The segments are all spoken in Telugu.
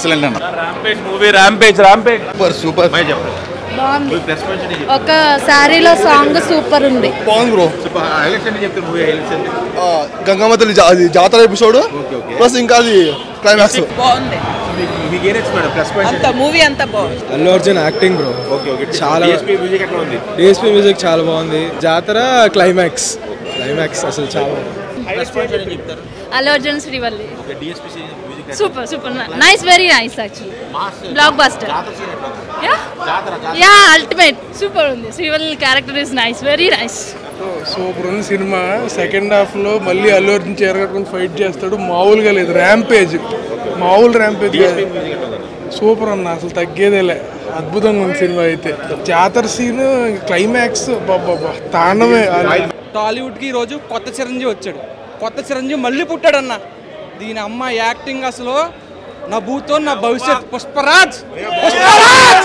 ఎక్సలెంట్ అన్న rampage movie rampage rampage super super బాగుంది ఒక శారీలో సాంగ్ సూపర్ ఉంది బాగుంది బ్రో హైలైట్స్ అంటే చెప్తారు మూవీ హైలైట్స్ అంటే గంగమ్మ తల్లి జా- అది జాతర ఎపిసోడ్ ప్లస్ ఇంకా అది క్లైమాక్స్ బాగుంది మీకు ఏం నచ్చింది మేడం ప్లస్ పాయింట్ అంత మూవీ అంతా బాగుంది Allu Arjun acting bro okay okay చాలా- డిఎస్పీ మ్యూజిక్ ఎట్లా ఉంది డిఎస్పీ మ్యూజిక్ చాలా బాగుంది జాతర క్లైమాక్స్ క్లైమాక్స్ అసలు చాలా బాగుంది ప్లస్ పాయింట్ అని చెప్తారు Allu Arjun Srivalli okay DSP music super super nice very nice actually blockbuster jatara scene ఎట్లా ఉంది yeah jatara jatara yeah ultimate super ఉంది Srivalli character is nice very nice super ఉంది సినిమా సెకండ్ హాఫ్ లో మళ్ళీ అల్లు అర్జున్ చేరగట్టుకుని ఫైట్ చేస్తాడు మామూలుగా లేదు ర్యాంపేజ్ మామూలు ర్యాంపేజ్ కాదు మ్యూజిక్ ఎట్లా ఉంది సూపర్ అన్న అసలు తగ్గేదేలే అద్భుతంగా ఉంది సినిమా అయితే జాతర సీన్ క్లైమాక్స్ బాబా తాండమే టాలీవుడ్కి ఈరోజు కొత్త చిరంజీవి వచ్చాడు కొత్త చిరంజీవి మళ్ళీ పుట్టాడన్న దీని అమ్మ యాక్టింగ్ అసలు నా భూతో నా భవిష్యత్ పుష్పరాజ్ పుష్పరాజ్!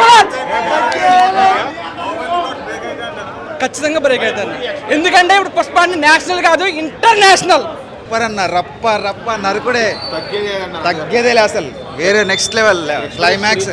ఖచ్చితంగా బ్రేక్ అవుతాను ఎందుకంటే ఇప్పుడు పుష్ప అంటే నేషనల్ కాదు ఇంటర్నేషనల్ సూపర్ అన్న రప్ప రప్ప నరుకుడే తగ్గేదే అన్న తగ్గేదేలే అసలు వేరే నెక్స్ట్ లెవెల్ క్లైమాక్స్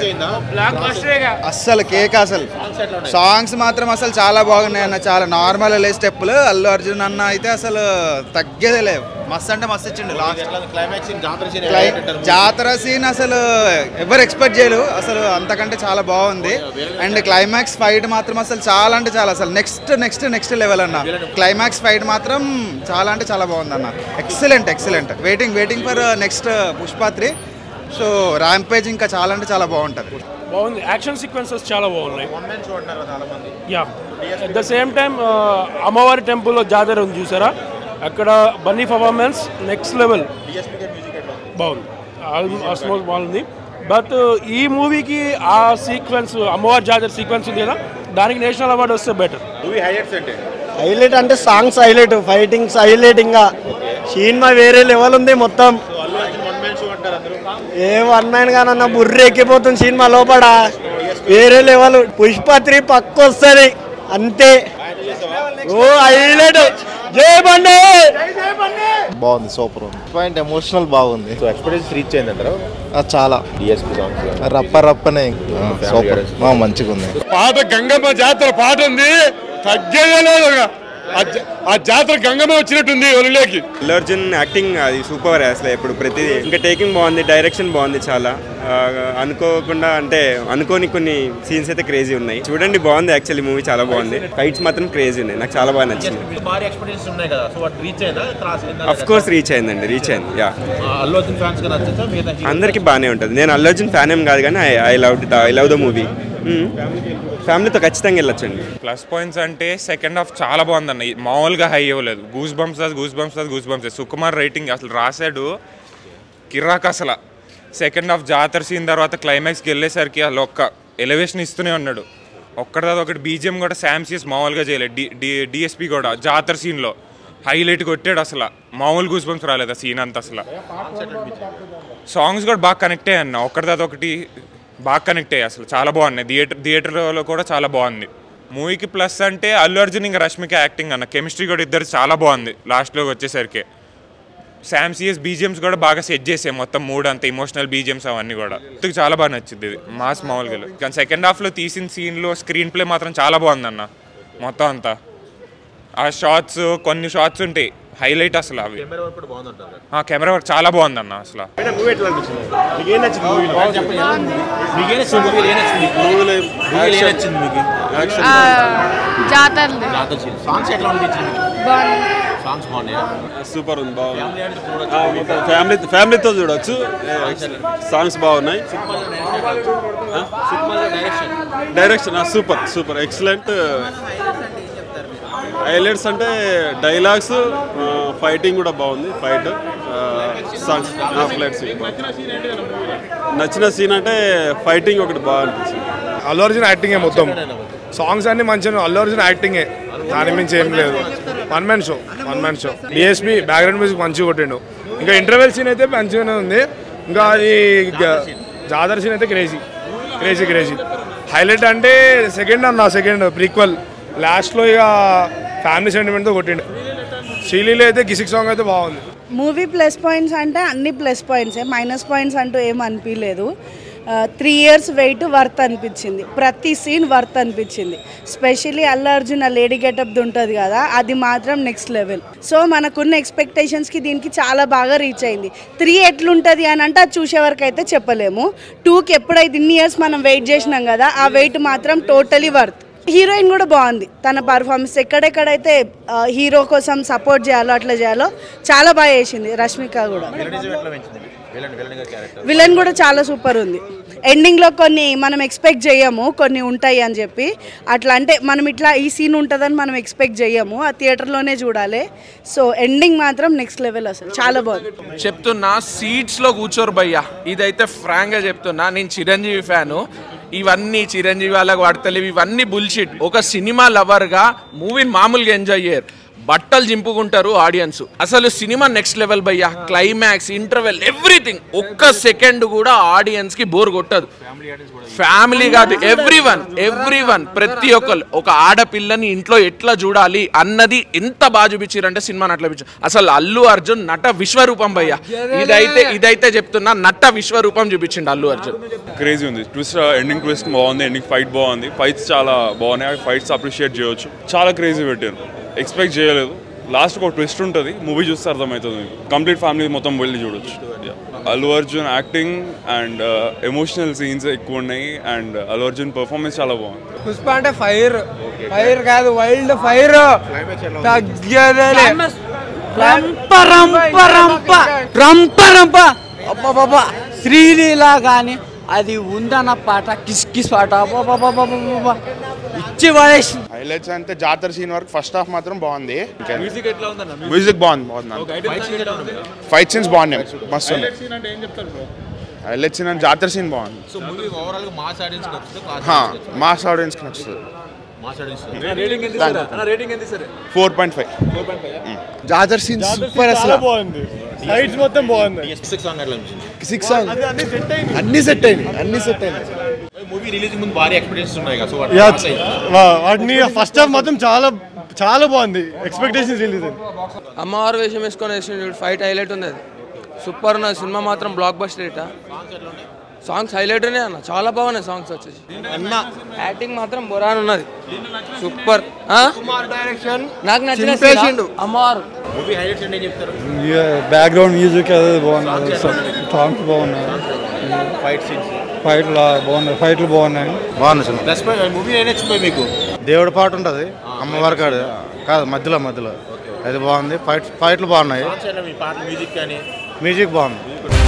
అస్సలు కేక్ అసలు సాంగ్స్ మాత్రం అసలు చాలా బాగున్నాయి అన్న చాలా నార్మల్ లే స్టెప్పులు అల్లు అర్జున్ అన్న అయితే అసలు తగ్గేదేలే మస్తు అంటే మస్తు ఇచ్చిండు లాస్ట్ క్లైమాక్స్ జాతర సీన్ క్లై- జాతర సీన్ అసలు ఎవరు ఎక్స్పెక్ట్ చేయరు అసలు అంతకంటే చాలా బాగుంది అండ్ క్లైమాక్స్ ఫైట్ మాత్రం అసలు చాలా అంటే చాలా అసలు నెక్స్ట్ నెక్స్ట్ నెక్స్ట్ లెవెల్ అన్న క్లైమాక్స్ ఫైట్ మాత్రం చాలా అంటే చాలా బాగుంది అన్న excellent excellent waiting waiting for next Pushpa three so rampage ఇంకా చాలా అంటే చాలా బాగుంటుంది బాగుంది యాక్షన్ సీక్వెన్సెస్ చాలా బాగున్నాయి వన్ మ్యాన్ షో అంటారు చాలా మంది yeah at the same time అమ్మవారి టెంపుల్లో జాతర ఉంది చూసారా అక్కడ Bunny performance next level DSP music ఎట్లా ఉంది బాగుంది ఆల్మోస్ట్ బాగుంది బట్ ఈ మూవీకి ఆ సీక్వెన్స్ అమ్మవారి జాతర సీక్వెన్స్ ఉంది కదా దానికి నేషనల్ అవార్డు వస్తే బెటర్ మూవీ హైలైట్స్ అంటే హైలైట్ అంటే సాంగ్స్ హైలైట్ ఫైటింగ్స్ హైలైట్ ఇంకా సినిమా వేరే లెవెల్ ఉంది మొత్తం Allu Arjun one man show అంటారు అందరూ ఏ వన్ మ్యాన్ గానన్న బుర్ర ఎక్కిపోతుంది సినిమా లోపల వేరే లెవెల్ పుష్ప త్రీ పక్క వస్తుంది అంతే ఓ హైలైట్ జై బండి బాగుంది సూపర్ ఉంది పాయింట్ ఎమోషనల్ బాగుంది సో ఎక్స్పీరియన్స్ రీచ్ అయింది అంటారు చాలా డిఎస్పీ సాంగ్స్ రప్ప రప్పనే సూపర్ మంచిగా ఉంది పాత గంగమ్మ జాతర పాట ఉంది తగ్గేదే లేదు ఆ జాతర గంగమ్మ వచ్చినట్టుంది ఒలిలోకి అల్లు అర్జున్ యాక్టింగ్ అది సూపర్ అసలు ఇప్పుడు ప్రతిదీ ఇంకా టేకింగ్ బాగుంది డైరెక్షన్ బాగుంది చాలా ఆ, అనుకోకుండా అంటే అనుకోని కొన్ని సీన్స్ అయితే క్రేజీ ఉన్నాయి చూడండి బాగుంది యాక్చువల్లీ మూవీ చాలా బాగుంది ఫైట్స్ మాత్రం క్రేజీ ఉన్నాయి నాకు చాలా బాగా నచ్చింది భారీ ఎక్స్పీరియన్స్ ఉన్నాయి కదా సో వాటి రీచ్ అయిందా క్రాస్ అఫ్ కోర్స్ రీచ్ అయిందండి రీచ్ అయింది యా అల్లు అర్జున్ ఫ్యాన్స్ గా నచ్చా మిగతా అందరికీ బాగానే ఉంటుంది నేను అల్లు అర్జున్ ఫ్యాన్ ఏం కాదు కానీ I I love I love the movie ఫ్యామిలీతో ఖచ్చితంగా వెళ్ళొచ్చండి ప్లస్ పాయింట్స్ అంటే సెకండ్ హాఫ్ చాలా బాగుందన్న మామూలుగా హై ఇవ్వలేదు goose bumps goose bumps goose bumps Sukumar writing అసలు రాశాడు కిరాక్ అసలు సెకండ్ హాఫ్ జాతర సీన్ తర్వాత క్లైమాక్స్కి వెళ్ళేసరికి అసలు ఒక్క ఎలివేషన్ ఇస్తూనే ఉన్నాడు ఒక్కటి తర్వాత ఒకటి బీజిఎం కూడా శామ్సీస్ మామూలుగా చేయలేదు డి డి డిఎస్పీ కూడా జాతర సీన్లో హైలైట్ కొట్టాడు అసలు మామూలు గూస్ బంప్స్ రాలేదు ఆ సీన్ అంతా అసలు సాంగ్స్ కూడా బాగా కనెక్ట్ అయ్యాయి అన్న ఒకటి తర్వాత ఒకటి బాగా కనెక్ట్ అయ్యాయి అసలు చాలా బాగున్నాయి థియేటర్ థియేటర్లో కూడా చాలా బాగుంది మూవీకి ప్లస్ అంటే అల్లు అర్జున్ ఇంకా రష్మిక యాక్టింగ్ అన్న కెమిస్ట్రీ కూడా ఇద్దరు చాలా బాగుంది లాస్ట్లోకి వచ్చేసరికి శామ్ సిఎస్ బీజిఎమ్స్ కూడా బాగా సెట్ చేసాయి మొత్తం మూడు అంత ఇమోషనల్ బీజిఎమ్స్ అవన్నీ కూడా ఇంతకు చాలా బాగా నచ్చింది ఇది మాస్ మామూలుగా లేదు. కానీ సెకండ్ హాఫ్లో తీసిన సీన్లో స్క్రీన్ ప్లే మాత్రం చాలా బాగుందన్న మొత్తం అంతా ఆ షార్ట్స్ కొన్ని షార్ట్స్ ఉంటాయి హైలైట్ అసలు అవి ఇప్పుడు బాగుందంటారు ఆ కెమెరా వర్క్ చాలా బాగుందన్న అసలు మూవీ ఎట్లా అనిపించింది మీకు ఏం నచ్చింది మూవీలో మీకు ఏం నచ్చింది మూవీలో ఏం నచ్చింది మూవీలో మూవీలో ఏం నచ్చింది మీకు జాతర జాతర సీన్ సాంగ్స్ ఎట్లా అనిపించింది మీకు బాగుంది సాంగ్స్ బాగున్నాయా సూపర్ ఉంది బాగుంది ఫ్యామిలీ అంటే చూడొచ్చు ఫ్యామిలీ ఫ్యామిలీతో చూడొచ్చు సాంగ్స్ బాగున్నాయి సినిమాలో direction direction super super excellent highlights అంటే డైలాగ్స్ ఫైటింగ్ కూడా బాగుంది ఫైట్ సాంగ్స్ ఫ్లైట్ సీన్ నచ్చిన సీన్ అంటే ఫైటింగ్ ఒకటి బాగా అనిపించింది అల్లు అర్జున్ యాక్టింగే మొత్తం సాంగ్స్ అన్ని మంచిగా అల్లు అర్జున్ యాక్టింగే దాని మించి ఏం లేదు one man show one man show DSP background music మంచిగా కొట్టిండు ఇంకా ఇంటర్వెల్ సీన్ అయితే మంచిగానే ఉంది ఇంకా అది గ- జాతర సీన్ అయితే క్రేజీ క్రేజీ క్రేజీ హైలైట్ అంటే సెకండ్ అన్న సెకండ్ ప్రీక్వల్ లాస్ట్లో ఇక ఫ్యామిలీ సెంటిమెంట్తో కొట్టిండు శ్రీలీల అయితే గిసిక్ సాంగ్ అయితే బాగుంది మూవీ ప్లస్ పాయింట్స్ అంటే అన్ని ప్లస్ పాయింట్సే మైనస్ పాయింట్స్ అంటూ ఏం అనిపించలేదు త్రీ ఇయర్స్ వెయిట్ వర్త్ అనిపించింది ప్రతి సీన్ వర్త్ అనిపించింది స్పెషలీ అల్లు అర్జున్ ఆ లేడీ గెటప్ ఉంటుంది కదా అది మాత్రం నెక్స్ట్ లెవెల్ సో మనకున్న ఎక్స్పెక్టేషన్స్కి దీనికి చాలా బాగా రీచ్ అయింది త్రీ ఎట్లుంటుంది అని అంటే అది చూసే వరకు అయితే చెప్పలేము టూకి ఎప్పుడైతే ఇన్ని ఇయర్స్ మనం వెయిట్ చేసినాం కదా ఆ వెయిట్ మాత్రం టోటలీ వర్త్ హీరోయిన్ కూడా బాగుంది తన పర్ఫార్మెన్స్ ఎక్కడెక్కడైతే ఆ, హీరో కోసం సపోర్ట్ చేయాలో అట్లా చేయాలో చాలా బాగా చేసింది రష్మిక కూడా విలన్ కూడా చాలా సూపర్ ఉంది ఎండింగ్లో కొన్ని మనం ఎక్స్పెక్ట్ చేయము కొన్ని ఉంటాయి అని చెప్పి అట్లా అంటే మనం ఇట్లా ఈ సీన్ ఉంటుందని మనం ఎక్స్పెక్ట్ చేయము ఆ థియేటర్లోనే చూడాలి సో ఎండింగ్ మాత్రం నెక్స్ట్ లెవెల్ అసలు చాలా బాగుంది చెప్తున్నా సీట్స్ లో కూర్చోరు భయ్యా ఇదైతే ఫ్రాంక్ గా చెప్తున్నా నేను చిరంజీవి ఫ్యాను ఇవన్నీ చిరంజీవి వాళ్ళకి పడతలేవు ఇవన్నీ బుల్షిట్ ఒక సినిమా లవర్ గా మూవీని మామూలుగా ఎంజాయ్ చేయరు బట్టలు జింపుకుంటారు ఆడియన్స్ అసలు సినిమా నెక్స్ట్ లెవెల్ భయ్యా క్లైమాక్స్ ఇంటర్వెల్ ఎవ్రీథింగ్ ఒక్క సెకండ్ కూడా ఆడియన్స్ కి బోర్ కొట్టదు ఫ్యామిలీ కాదు ఎవ్రీ వన్ ఎవ్రీ వన్ ప్రతి ఒక్కరు ఒక ఆడపిల్లని ఇంట్లో ఎట్లా చూడాలి అన్నది ఎంత బాగా చూపించారంటే సినిమాని అట్లా చూపించారు అసలు అల్లు అర్జున్ నట విశ్వరూపం భయ్య ఇదైతే ఇదైతే చెప్తున్నా నట విశ్వరూపం చూపించిండు అల్లు అర్జున్ క్రేజీ ఉంది ట్విస్ట్ ఎండింగ్ ట్విస్ట్ బాగుంది ఎండింగ్ ఫైట్ బాగుంది ఫైట్స్ చాలా బాగున్నాయి ఫైట్స్ అప్రిషియేట్ చేయొచ్చు చాలా క్రేజీ పెట్టారు ఎక్స్పెక్ట్ చేయలేదు లాస్ట్ ఒక ట్విస్ట్ ఉంటుంది మూవీ చూస్తే అర్థమవుతుంది మీకు కంప్లీట్ ఫ్యామిలీ మొత్తం వెళ్ళి చూడొచ్చు Yeah. Allu Arjun acting and emotional scenes ఎక్కువ ఉన్నాయి అండ్ అల్లు అర్జున్ పర్ఫార్మెన్స్ చాలా బాగుంది పుష్ప అంటే ఫైర్ ఫైర్ కాదు వైల్డ్ ఫైర్ తగ్గేదేలే రంప రంప రంప రంప రంప అబ్బబ్బబ్బా శ్రీలీల కానీ అది ఉందన్న పాట కిస్ కిస్ పాట అబ్బబ్బబ్బబ్బబ్బబ్బ. ఇచ్చి పడేసి హైలైట్స్ అంటే జాతర సీన్ వరకు ఫస్ట్ హాఫ్ మాత్రం బాగుంది మ్యూజిక్ ఎట్లా ఉందన్న మ్యూజిక్ బాగుంది బాగుంది ఫైట్ సీన్స్ బాగున్నాయి మస్తు ఉన్నాయి హైలైట్ సీన్ అంటే జాతర సీన్ బాగుంది సో మూవీ ఓవరాల్ గా మాస్ ఆడియన్స్ హా, మాస్ ఆడియన్స్కి నచ్చుతుంది మాస్ ఆడియన్స్ రేటింగ్ ఎంత ఇస్తారు అన్న రేటింగ్ ఎంత ఇస్తారు four point five four point five jatara scene super అసలు బాగుంది సైడ్స్ మొత్తం బాగుంది సిక్స్ సాంగ్ ఎట్లా అనిపించింది సిక్స్ సాంగ్ అన్ని సెట్ అయినాయి అన్ని సెట్ అయినాయి మూవీ రిలీజ్ ముందు భారీ ఎక్స్పెక్టేషన్స్ ఉన్నాయి కదా సో వాటి యా, marks అయ్యి. వా- వాటిని ఫస్ట్ హాఫ్ మాత్రం చాలా చాలా బాగుంది ఎక్స్పెక్టేషన్స్ రిలీజ్ అయింది అమ్మవారు వేషం వేసుకొని వేసిన ఫైట్ హైలైట్ ఉంది అది సూపర్ ఉన్నది సినిమా మాత్రం బ్లాక్ బస్టర్ ఇట సాంగ్స్ హైలైట్ ఉన్నాయి అన్న చాలా బాగున్నాయి సాంగ్స్ వచ్చేసి అన్న యాక్టింగ్ మాత్రం బొరాన్ ఉన్నది సూపర్ డైరెక్షన్ నాకు నచ్చిన చింపేసిండు. scene అమ్మవారు మూవీ హైలైట్స్ అంటే ఏం చెప్తారు బ్యాక్గ్రౌండ్ మ్యూజిక్ అది బాగున్నది సాంగ్స్ బాగున్నాయి ఫైట్ సీన్స్ ఫైట్లు బాగున్నాయి ఫైట్లు బాగున్నాయి బాగుంది సినిమా ప్లస్ పాయింట్ మూవీ ఏం నచ్చింది మీకు దేవుడి పాట ఉంటుంది అమ్మవారి కాడు కాదు మధ్యలో మధ్యలో అది బాగుంది ఫైట్ ఫైట్లు బాగున్నాయి సాంగ్స్ అయినా మీ పాట మ్యూజిక్ కానీ మ్యూజిక్ బాగుంది